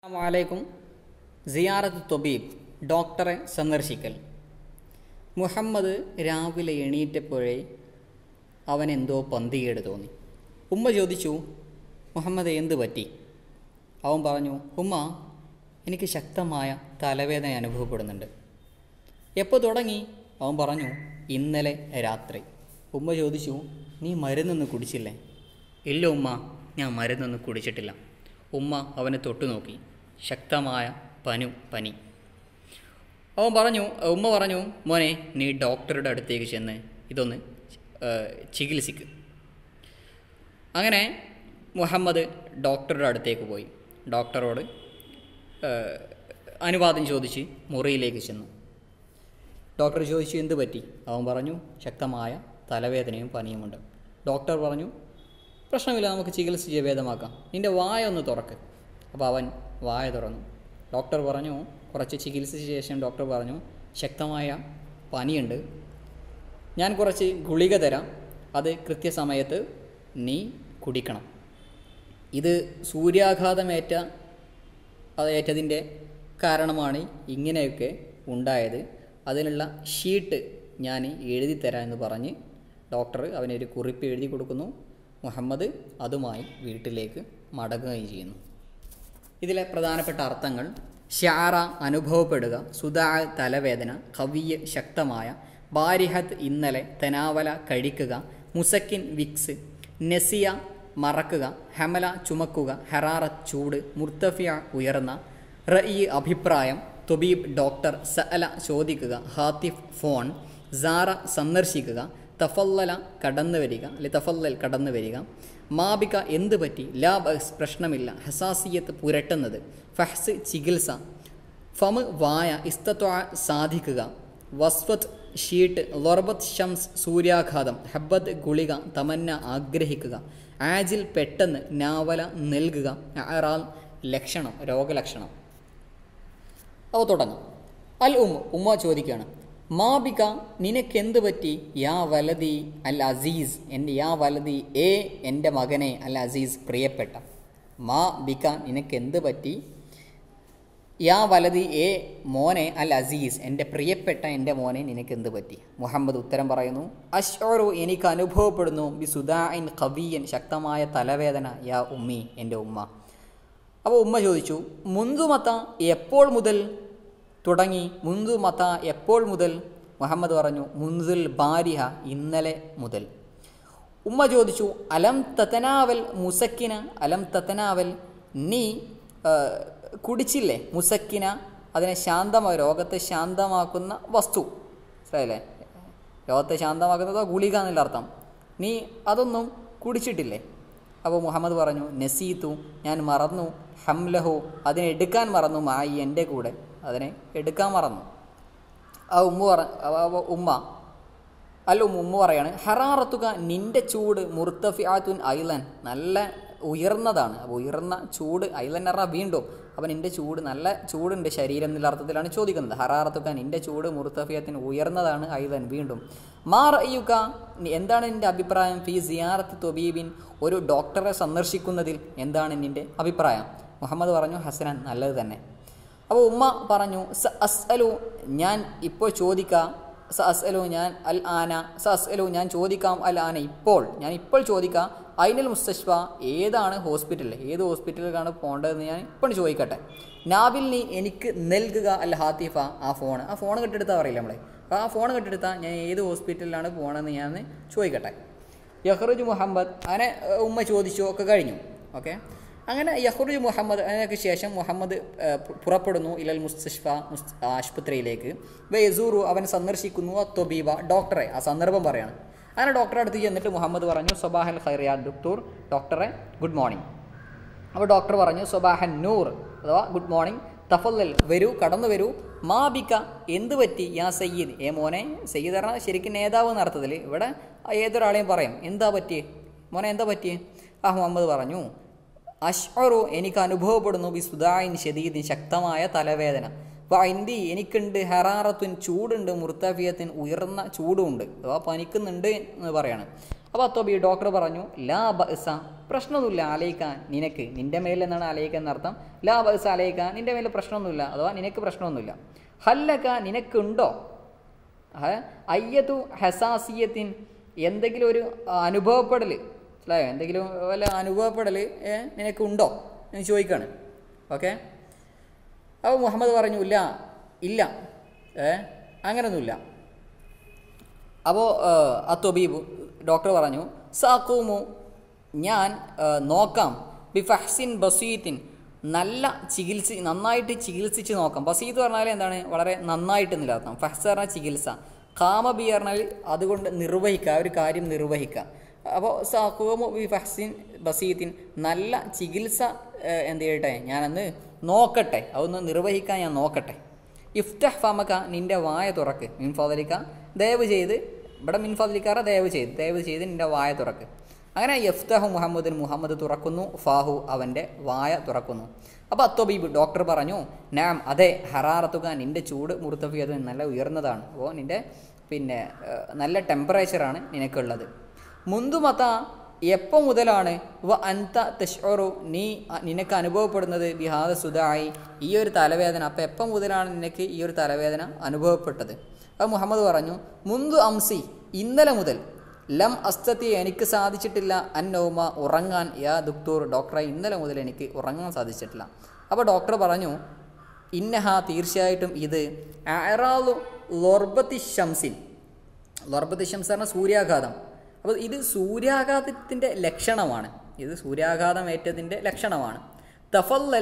അസ്സലാമലൈക്കും സിയാറത്ത് തൊബീബ് ഡോക്ടറെ സന്ദർശിക്കൽ മുഹമ്മദ് രാവിലെ എണീറ്റപ്പോഴേ അവൻ എന്തോ പന്തികേട് തോന്നി ഉമ്മ ചോദിച്ചു മുഹമ്മദ് എന്ത് പറ്റി അവൻ പറഞ്ഞു ഉമ്മ എനിക്ക് ശക്തമായ തലവേദന അനുഭവപ്പെടുന്നുണ്ട് എപ്പോൾ തുടങ്ങി അവൻ പറഞ്ഞു ഇന്നലെ രാത്രി ഉമ്മ ചോദിച്ചു നീ മരുന്നൊന്നും കുടിച്ചില്ലേ ഇല്ല ഉമ്മ ഞാൻ മരുന്നൊന്നും കുടിച്ചിട്ടില്ല ഉമ്മ അവനെ തൊട്ടു നോക്കി ശക്തമായ പനു പനി അവൻ പറഞ്ഞു ഉമ്മ പറഞ്ഞു മോനെ നീ ഡോക്ടറുടെ അടുത്തേക്ക് ചെന്ന് ഇതൊന്ന് ഏഹ്, ചികിത്സിക്ക് അങ്ങനെ മുഹമ്മദ് ഡോക്ടറുടെ അടുത്തേക്ക് പോയി ഡോക്ടറോട് ഏഹ്, അനുവാദം ചോദിച്ച് മുറിയിലേക്ക് ചെന്നു ഡോക്ടർ ചോദിച്ചു എന്ത് പറ്റി അവൻ പറഞ്ഞു ശക്തമായ തലവേദനയും പനിയുമുണ്ട് ഡോക്ടർ പറഞ്ഞു പ്രശ്നമില്ല നമുക്ക് ചികിത്സിച്ച് ഭേദമാക്കാം നിൻ്റെ വായ ഒന്ന് തുറക്ക് അപ്പോൾ അവൻ വായ തുറന്നു ഡോക്ടർ പറഞ്ഞു കുറച്ച് ചികിത്സിച്ച ശേഷം ഡോക്ടർ പറഞ്ഞു ശക്തമായ പനിയുണ്ട് ഞാൻ കുറച്ച് ഗുളിക തരാം അത് കൃത്യസമയത്ത് നീ കുടിക്കണം ഇത് സൂര്യാഘാതമേറ്റ അത് ഏറ്റതിൻ്റെ കാരണമാണ് ഇങ്ങനെയൊക്കെ ഉണ്ടായത് അതിനുള്ള ഷീട്ട് ഞാൻ എഴുതി തരാം എന്ന് പറഞ്ഞ് ഡോക്ടർ അവനൊരു കുറിപ്പ് എഴുതി കൊടുക്കുന്നു മുഹമ്മദ് അതുമായി വീട്ടിലേക്ക് മടങ്ങുകയും ചെയ്യുന്നു ഇതിലെ പ്രധാനപ്പെട്ട അർത്ഥങ്ങൾ ഷാറ അനുഭവപ്പെടുക സുധാ തലവേദന കവിയ ശക്തമായ ബാരിഹത്ത് ഇന്നലെ തെനാവല കഴിക്കുക മുസക്കിൻ വിക്സ് നെസിയ മറക്കുക ഹമല ചുമക്കുക ഹറാറത്ത് ചൂട് മുർത്തഫിയ ഉയർന്ന റഈ അഭിപ്രായം തൊബീബ് ഡോക്ടർ സഅല ചോദിക്കുക ഹാത്തിഫ് ഫോൺ സാറ സന്ദർശിക്കുക തഫല്ലല കടന്നു വരിക അല്ലെ തഫല്ലൽ കടന്നു വരിക മാബിക എന്ത് പറ്റി ലാ ബസ് പ്രശ്നമില്ല ഹസാസിയത്ത് പുരട്ടുന്നത് ഫഹ്സ് ചികിത്സ ഫമ് വായ ഇസ്തത്വ സാധിക്കുക വസ്വത്ത് ഷീട്ട് ലൊർബത്ത് ഷംസ് സൂര്യാഘാതം ഹബ്ബത്ത് ഗുളിക തമന്ന ആഗ്രഹിക്കുക ആജിൽ പെട്ടെന്ന് നാവല നൽകുക അറാൽ ലക്ഷണം രോഗലക്ഷണം അവ തുടങ്ങും അൽ ഉമ്മ ഉമ്മ ചോദിക്കുകയാണ് മാബിക നിനക്കെന്ത് പറ്റി യാ വലതി അൽ അസീസ് എൻ്റെ യാ വലതി ഏ എൻ്റെ മകനെ അൽ അസീസ് പ്രിയപ്പെട്ട മാ ബിക നിനക്കെന്ത് പറ്റി യാ വലതി ഏ മോനെ അൽ അസീസ് എൻ്റെ പ്രിയപ്പെട്ട എൻ്റെ മോനെ നിനക്ക് എന്ത് പറ്റി മുഹമ്മദ് ഉത്തരം പറയുന്നു അഷ്റു എനിക്ക് അനുഭവപ്പെടുന്നു ബി സുദാഇൻ കവിയൻ ശക്തമായ തലവേദന യാ ഉമ്മി എൻ്റെ ഉമ്മ അപ്പോൾ ഉമ്മ ചോദിച്ചു മുന്തുമത്ത എപ്പോൾ മുതൽ തുടങ്ങി മുന്തുമത്ത എപ്പോൾ മുതൽ മുഹമ്മദ് പറഞ്ഞു മുൻസുൽ ബാരിഹ ഇന്നലെ മുതൽ ഉമ്മ ചോദിച്ചു അലം തത്തനാവൽ മുസക്കിന അലം തത്തനാവൽ നീ ആ, കുടിച്ചില്ലേ മുസക്കിന അതിനെ ശാന്തമായ രോഗത്തെ ശാന്തമാക്കുന്ന വസ്തു മനസ്സിലായില്ലേ രോഗത്തെ ശാന്തമാക്കുന്നത് ഗുളിക എന്നുള്ള അർത്ഥം നീ അതൊന്നും കുടിച്ചിട്ടില്ലേ അപ്പോൾ മുഹമ്മദ് പറഞ്ഞു നസീത്തു ഞാൻ മറന്നു ഹംലഹു അതിനെ എടുക്കാൻ മറന്നു മായി എൻ്റെ കൂടെ അതിനെ എടുക്കാൻ മറന്നു ആ ഉമ്മ പറ അവ- അവ ഉമ്മ അല്ല ഉമ്മ ഉമ്മ പറയാണ് ഹറാറത്തുക നിന്റെ ചൂട് മുർത്തഫിയാത്തുൻ ഐലൻ നല്ല ഉയർന്നതാണ് അപ്പോൾ ഉയർന്ന ചൂട് ഐലൻ എറ വീണ്ടും അപ്പം നിന്റെ ചൂട് നല്ല ചൂടുണ്ട് ശരീരം എന്നുള്ള അർത്ഥത്തിലാണ് ചോദിക്കുന്നത് ഹറാറത്തുക നിന്റെ ചൂട് മുർത്തഫിയത്തിന് ഉയർന്നതാണ് ഐലൻ വീണ്ടും മാ റയ്യുക നി- എന്താണ് നിന്റെ അഭിപ്രായം ഫി സിയാറത്ത് തൊബീബിൻ ഒരു ഡോക്ടറെ സന്ദർശിക്കുന്നതിൽ എന്താണ് നിന്റെ അഭിപ്രായം മുഹമ്മദ് പറഞ്ഞു ഹസനൻ നല്ലത് തന്നെ അപ്പോൾ ഉമ്മ പറഞ്ഞു സ അസ്അലു ഞാൻ ഇപ്പോൾ ചോദിക്കാം സ അസ്അലു ഞാൻ അൽ ആന സ അസ്അലു ഞാൻ ചോദിക്കാം അൽ ആന ഇപ്പോൾ ഞാൻ ഇപ്പോൾ ചോദിക്കാം ഐനൽ മുസ്തഷ്ഫ ഏതാണ് ഹോസ്പിറ്റൽ ഏത് ഹോസ്പിറ്റലിലാണ് പോകേണ്ടതെന്ന് ഞാൻ ഇപ്പോൾ ചോദിക്കട്ടെ നാവിൽ നീ എനിക്ക് നൽകുക അൽ ഹാത്തിഫ ആ ഫോൺ ആ ഫോൺ കെട്ടെടുത്താൽ പറയില്ല നമ്മളെ അപ്പോൾ ആ ഫോൺ കെട്ടെടുത്താൽ ഞാൻ ഏത് ഹോസ്പിറ്റലിലാണ് പോകണമെന്ന് ഞാൻ ചോദിക്കട്ടെ യഹ്റുജ് മുഹമ്മദ് അങ്ങനെ ഏഹ്, ഉമ്മ ചോദിച്ചു ഒക്കെ കഴിഞ്ഞു ഓക്കെ അങ്ങനെ യഹ്റുജ് മുഹമ്മദ് അതിനൊക്കെ ശേഷം മുഹമ്മദ് ഏഹ്, പു- പുറപ്പെടുന്നു ഇലൽ മുസ്തഷ്ഫ മുസ് ആശുപത്രിയിലേക്ക് വയസൂറു അവൻ സന്ദർശിക്കുന്നു തൊബീബ ഡോക്ടറെ ആ സന്ദർഭം പറയാണ് അങ്ങനെ ഡോക്ടറെ അടുത്ത് ചെന്നിട്ട് മുഹമ്മദ് പറഞ്ഞു സൊബാഹൽ ഖൈറിയ ഡോക്ടർ ഡോക്ടറെ ഗുഡ് മോർണിംഗ് അപ്പോൾ ഡോക്ടർ പറഞ്ഞു സൊബാഹൻ നൂർ അഥവാ ഗുഡ് മോർണിംഗ് തഫല്ലൽ വരൂ കടന്നു വരൂ മാബിക്ക എന്ത് പറ്റി യാ സയ്യിദ് ഏ മോനെ സയ്യിദ് പറഞ്ഞാൽ ശരിക്കും നേതാവ് എന്ന അർത്ഥത്തിൽ ഇവിടെ ഏതൊരാളെയും പറയും എന്താ പറ്റിയേ മോനെ എന്താ പറ്റിയേ ആ മുഹമ്മദ് പറഞ്ഞു അഷ്റു എനിക്ക് അനുഭവപ്പെടുന്നു ബി സുദായിൻ ഷദീദിൻ ശക്തമായ തലവേദന അപ്പോൾ ഇന്തി എനിക്കുണ്ട് ഹറാറത്തുൻ ചൂടുണ്ട് മുർത്തഫിയത്തിൻ ഉയർന്ന ചൂടുണ്ട് അഥവാ പനിക്കുന്നുണ്ട് എന്ന് പറയാണ് അപ്പോൾ അത്തോബി ഡോക്ടർ പറഞ്ഞു ലാ ബഅസ പ്രശ്നമൊന്നുമില്ല ആലയിക്കാൻ നിനക്ക് നിന്റെ മേൽ എന്നാണ് ആലയിക്കാൻ എന്നർത്ഥം ലാ ബഅസ ആലയിക്കാൻ നിന്റെ മേൽ പ്രശ്നമൊന്നുമില്ല അഥവാ നിനക്ക് പ്രശ്നമൊന്നുമില്ല ഹല്ലക്ക നിനക്കുണ്ടോ ഹ- അയ്യതു ഹസാസിയത്തിൻ എന്തെങ്കിലും ഒരു അനുഭവപ്പെടൽ മനസ്സിലായോ എന്തെങ്കിലും വല്ല അനുഭവപ്പെടൽ ഏ, നിനക്കുണ്ടോ എന്ന് ചോദിക്കാണ് ഓക്കെ അപ്പോൾ മുഹമ്മദ് പറഞ്ഞു ഇല്ല ഇല്ല ഏ അങ്ങനൊന്നുമില്ല അപ്പോൾ അത്തൊബീബ് ഡോക്ടർ പറഞ്ഞു സാക്കൂമു ഞാൻ ആ, നോക്കാം ബി ഫഹ്സിൻ ബസീത്തിൻ നല്ല ചികിത്സ നന്നായിട്ട് ചികിത്സിച്ച് നോക്കാം ബസീത്ത് പറഞ്ഞാൽ എന്താണ് വളരെ നന്നായിട്ട് നിലനിർത്താം ഫഹ്സ് പറഞ്ഞാൽ ചികിത്സ കാമബി പറഞ്ഞാൽ അതുകൊണ്ട് നിർവഹിക്കുക ആ ഒരു കാര്യം നിർവഹിക്കുക അപ്പോൾ സാക്കൂമു ബി ഫഹ്സിൻ ബസീത്തിൻ നല്ല ചികിത്സ ആ, എന്ത് ചെയ്യട്ടെ ഞാനന്ന് നോക്കട്ടെ അതൊന്ന് നിർവഹിക്കാൻ ഞാൻ നോക്കട്ടെ ഇഫ്തഹ് ഫമക നിന്റെ വായ തുറക്ക് മിൻഫാദലിക്ക ദയവ് ചെയ്ത് ഇവിടെ മിൻഫാദലിക്കാറ ദയവ് ചെയ്ത് ദയവ് ചെയ്ത് നിന്റെ വായ തുറക്ക് അങ്ങനെ യഫ്തഹു മുഹമ്മദിൻ മുഹമ്മദ് തുറക്കുന്നു ഫാഹു അവൻ്റെ വായ തുറക്കുന്നു അപ്പോൾ അത്തോബീബ് ഡോക്ടർ പറഞ്ഞു നാം അതെ ഹറാറത്തുക നിന്റെ ചൂട് മുറുത്തഫിയത് നല്ല ഉയർന്നതാണ് അപ്പോൾ നിന്റെ പിന്നെ ഏഹ്, നല്ല ടെമ്പറേച്ചറാണ് നിനക്കുള്ളത് മുന്തുമത എപ്പോൾ മുതലാണ് വ അന്ത തഷ്റു നീ അ- നിനക്ക് അനുഭവപ്പെടുന്നത് ബിഹാദ സുധായി ഈ ഒരു തലവേദന അപ്പം എപ്പം മുതലാണ് നിനക്ക് ഈ ഒരു തലവേദന അനുഭവപ്പെട്ടത് അത് മുഹമ്മദ് പറഞ്ഞു മുന്തു അംസി ഇന്നലെ മുതൽ ലം അസ്തത്തി എനിക്ക് സാധിച്ചിട്ടില്ല അന്നൗമ ഉറങ്ങാൻ യാ ദുക്തൂർ ഡോക്ടറെ ഇന്നലെ മുതൽ എനിക്ക് ഉറങ്ങാൻ സാധിച്ചിട്ടില്ല അപ്പോൾ ഡോക്ടർ പറഞ്ഞു ഇന്നഹ തീർച്ചയായിട്ടും ഇത് അറാലു ലൊർബത്തി ഷംസിൻ ലൊർബത്തി ഷംസ് പറഞ്ഞാൽ സൂര്യാഘാതം അപ്പോൾ ഇത് സൂര്യാഘാതത്തിൻ്റെ ലക്ഷണമാണ് ഇത് സൂര്യാഘാതം ഏറ്റതിൻ്റെ ലക്ഷണമാണ് തഫല്ലൽ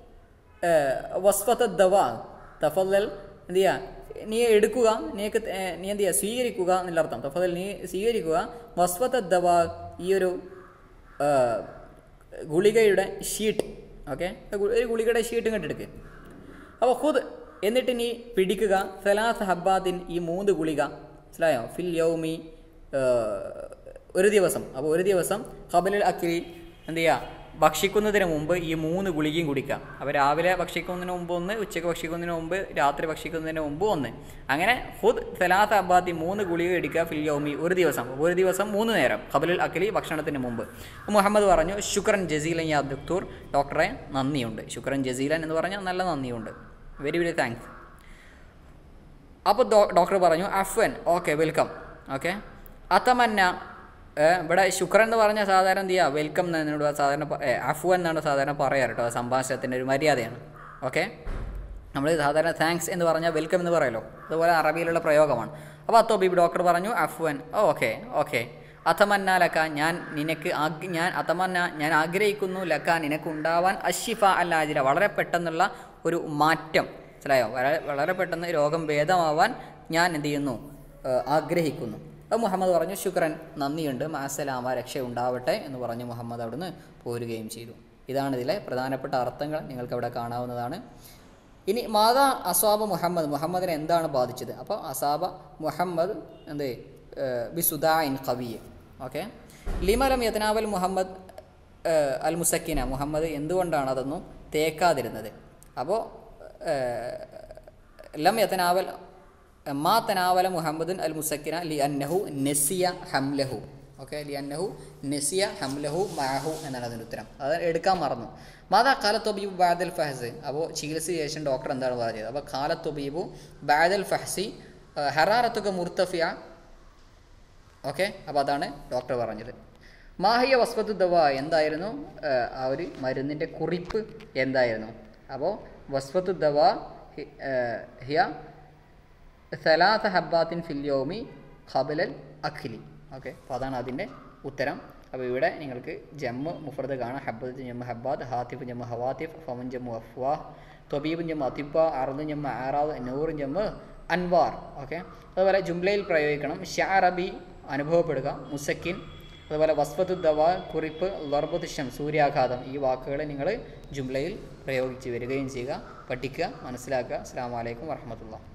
വസ്ഫത്ത ദവ തഫല്ലൽ എന്ത് ചെയ്യുക നീ എടുക്കുക നീക്ക് ഏർ, നീ എന്ത് ചെയ്യുക സ്വീകരിക്കുക എന്നുള്ള അർത്ഥം തഫല്ലൽ നീ സ്വീകരിക്കുക വസ്ഫത്ത ദവ ഈ ഒരു ഏർ, ഗുളികയുടെ ഷീറ്റ് ഓക്കെ ഒരു ഗുളികയുടെ ഷീറ്റ് ഇങ്ങോട്ട് എടുക്കുക അപ്പോൾ ഹുദ് എന്നിട്ട് നീ പിടിക്കുക സലാസ് ഹബ്ബാദിൻ ഈ മൂന്ന് ഗുളിക മനസ്സിലായോ ഫിൽ യൗമി ഏർ, ഒരു ദിവസം അപ്പോൾ ഒരു ദിവസം ഖബലുൽ അക്കിലി എന്ത് ചെയ്യുക ഭക്ഷിക്കുന്നതിന് മുമ്പ് ഈ മൂന്ന് ഗുളികയും കുടിക്കുക അപ്പോൾ രാവിലെ ഭക്ഷിക്കുന്നതിന് മുമ്പ് ഒന്ന് ഉച്ചയ്ക്ക് ഭക്ഷിക്കുന്നതിന് മുമ്പ് രാത്രി ഭക്ഷിക്കുന്നതിന് മുമ്പ് ഒന്ന് അങ്ങനെ ഹുദ് സലാത്ത് അബ്ബാത്തി മൂന്ന് ഗുളിക എടുക്കുക ഫിൽ യൗമി ഒരു ദിവസം ഒരു ദിവസം മൂന്ന് നേരം ഖബലുൽ അക്കിലി ഭക്ഷണത്തിന് മുമ്പ് മുഹമ്മദ് പറഞ്ഞു ശുക്രൻ ജസീലൻ യാ ദുക്തൂർ ഡോക്ടറെ നന്ദിയുണ്ട് ശുക്രൻ ജസീലൻ എന്ന് പറഞ്ഞാൽ നല്ല നന്ദിയുണ്ട് വെരി വെരി താങ്ക്സ് അപ്പോൾ ഡോക്ടർ പറഞ്ഞു അഫ്വൻ ഓക്കെ വെൽക്കം ഓക്കെ അതമന്ന ഏ, ഇവിടെ ശുക്രൻ എന്ന് പറഞ്ഞാൽ സാധാരണ എന്ത് ചെയ്യുക വെൽക്കം എന്നോട് സാധാരണ പ- ഏ, അഫ്വൻ എന്നാണ് സാധാരണ പറയാറ് കേട്ടോ സംഭാഷണത്തിൻ്റെ ഒരു മര്യാദയാണ് ഓക്കെ നമ്മൾ സാധാരണ താങ്ക്സ് എന്ന് പറഞ്ഞാൽ വെൽക്കം എന്ന് പറയല്ലോ അതുപോലെ അറബിയിലുള്ള പ്രയോഗമാണ് അപ്പോൾ അത്തോബീബ് ഡോക്ടർ പറഞ്ഞു അഫ്വൻ ഓക്കെ ഓക്കെ അത്തമന്ന ലക്ക ഞാൻ നിനക്ക് ആഗ് ഞാൻ അത്തമന്ന ഞാൻ ആഗ്രഹിക്കുന്നു ലക്ക നിനക്ക് ഉണ്ടാവാൻ അഷിഫ അല്ലാജിര വളരെ പെട്ടെന്നുള്ള ഒരു മാറ്റം മനസ്സിലായോ വളരെ വളരെ പെട്ടെന്ന് രോഗം ഭേദമാവാൻ ഞാൻ എന്ത് ചെയ്യുന്നു ഏഹ് ആഗ്രഹിക്കുന്നു അപ്പോൾ മുഹമ്മദ് പറഞ്ഞു ശുക്രൻ നന്ദിയുണ്ട് മാസലാമ രക്ഷ ഉണ്ടാവട്ടെ എന്ന് പറഞ്ഞ് മുഹമ്മദ് അവിടുന്ന് പോരുകയും ചെയ്തു ഇതാണ് ഇതിലെ പ്രധാനപ്പെട്ട അർത്ഥങ്ങൾ നിങ്ങൾക്ക് അവിടെ കാണാവുന്നതാണ് ഇനി മാതാ അസാബ മുഹമ്മദ് മുഹമ്മദിനെ എന്താണ് ബാധിച്ചത് അപ്പോൾ അസാബ മുഹമ്മദ് എന്ത് ഏഹ് ബിസുദായിൻ കവിയെ ഓക്കെ ലിമലം യത്നാവൽ മുഹമ്മദ് ഏഹ് അൽ മുസക്കിന മുഹമ്മദ് എന്തുകൊണ്ടാണ് അതൊന്നും തേക്കാതിരുന്നത് അപ്പോൾ ലം യതനാവൽ മാ തനാവല മുഹമ്മദുൻ അൽ മുസക്കിന ലി അന്നഹു നെസിയ ഹംലഹു ഓക്കെ ലി അന്നഹു നെസിയ ഹംലഹു മാഹു എന്നാണ് അതിൻ്റെ ഉത്തരം അത് എടുക്കാൻ മറന്നു മാതാ കാലത്തൊബീബു ബാദൽ ഫഹസ് അപ്പോൾ ചികിത്സയ്ക്ക് ശേഷം ഡോക്ടർ എന്താണ് പറഞ്ഞത് അപ്പോൾ കാലത്തൊബീബു ബാദൽ ഫഹസി ഹറാറത്തുക മുർത്തഫിയ ഓക്കെ അപ്പോൾ അതാണ് ഡോക്ടർ പറഞ്ഞത് മാഹിയ വസ്വത്ത് ദവ എന്തായിരുന്നു ഏഹ് ആ ഒരു മരുന്നിൻ്റെ കുറിപ്പ് എന്തായിരുന്നു അപ്പോൾ വസ്വത്ത് ദവ ഹി- ഏഹ് ഹിയ സലാത്ത ഹബ്ബാത്തിൻ ഫില്യോമി ഖബലൽ അഖിലി ഓക്കെ അപ്പോൾ അതാണ് അതിൻ്റെ ഉത്തരം അപ്പോൾ ഇവിടെ നിങ്ങൾക്ക് ജമ്മ് മുഫർദ് കാണാം ഹബ്ബത്ത് ജമ്മ് ഹബ്ബാദ് ഹാത്തിഫ് ജമ്മ് ഹവാത്തിഫ് ഫമൻ ജമ്മു അഫ്വാഹ് തൊബീബും ജമ്മ് അതിബ അറുദും ജമ്മ് ആറാദ് നൂറും ജമ്മ് അൻവാർ ഓക്കെ അതുപോലെ ജുംലയിൽ പ്രയോഗിക്കണം ഷാറബി അനുഭവപ്പെടുക മുസക്കിൻ അതുപോലെ വസ്ഫത്തു ദവ കുറിപ്പ് ലർബുദിഷം സൂര്യാഘാതം ഈ വാക്കുകൾ നിങ്ങൾ ജുംലയിൽ പ്രയോഗിച്ച് വരികയും ചെയ്യുക പഠിക്കുക മനസ്സിലാക്കുക അസ്സാം വലൈക്കും വർഹമത്തുള്ള